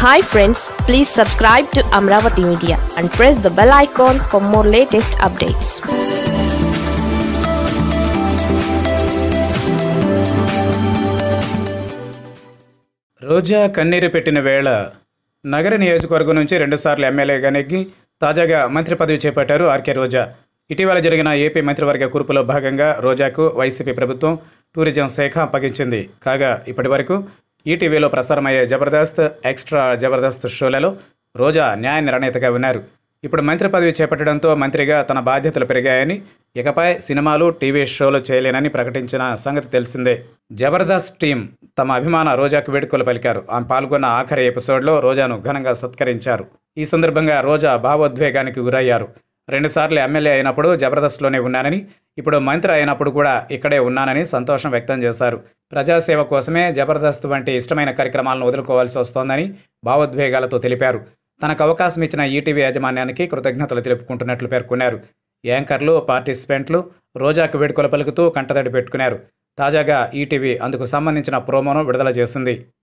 hi friends please subscribe to Amaravati media and press the bell icon for more latest updates Roja కన్నీరు పెట్టిన వేళ నగర నియోజకవర్గం నుంచి రెండుసార్లు ఎమ్మెల్యేగా నెగ్గి తాజాగా మంత్రి పదవి చేపట్టారు ఆర్కే రోజా ఇటీవల జరిగిన ఏపీ మంత్రివర్గ కూర్పులో భాగంగా రోజాకు వైసీపీ ప్రభుత్వం టూరిజం శాఖ అప్పగించింది కాగా ఇప్పటి వరకు ఈటీవీలో ప్రసారమయ్యే జబర్దస్త్ ఎక్స్ట్రా జబర్దస్త్ షోలలో రోజా న్యాయ నిర్ణేతగా ఉన్నారు ఇప్పుడు మంత్రి పదవి చేపట్టడంతో మంత్రిగా తన బాధ్యతలు పెరిగాయని ఇకపై సినిమాలు టీవీ షోలు చేయలేనని ప్రకటించిన సంగతి తెలిసిందే జబర్దస్త్ టీం తమ అభిమాన రోజాకు వేడుకలు పలికారు ఆమె పాల్గొన్న ఆఖరి ఎపిసోడ్లో రోజాను ఘనంగా సత్కరించారు ఈ సందర్భంగా రోజా భావోద్వేగానికి గురయ్యారు రెండుసార్లు ఎమ్మెల్యే అయినప్పుడు జబర్దస్త్లోనే ఉన్నానని ఇప్పుడు మంత్రి అయినప్పుడు కూడా ఇక్కడే ఉన్నానని సంతోషం వ్యక్తం చేశారు ప్రజాసేవ కోసమే జబర్దస్త్ వంటి ఇష్టమైన కార్యక్రమాలను వదులుకోవాల్సి వస్తోందని భావోద్వేగాలతో తెలిపారు తనకు అవకాశం ఇచ్చిన ఈటీవీ యాజమాన్యానికి కృతజ్ఞతలు తెలుపుకుంటున్నట్లు పేర్కొన్నారు యాంకర్లు పార్టిసిపెంట్లు రోజాకు వేడుకలు పలుకుతూ కంటతడి పెట్టుకున్నారు తాజాగా ఈటీవీ అందుకు సంబంధించిన ప్రోమోను విడుదల చేసింది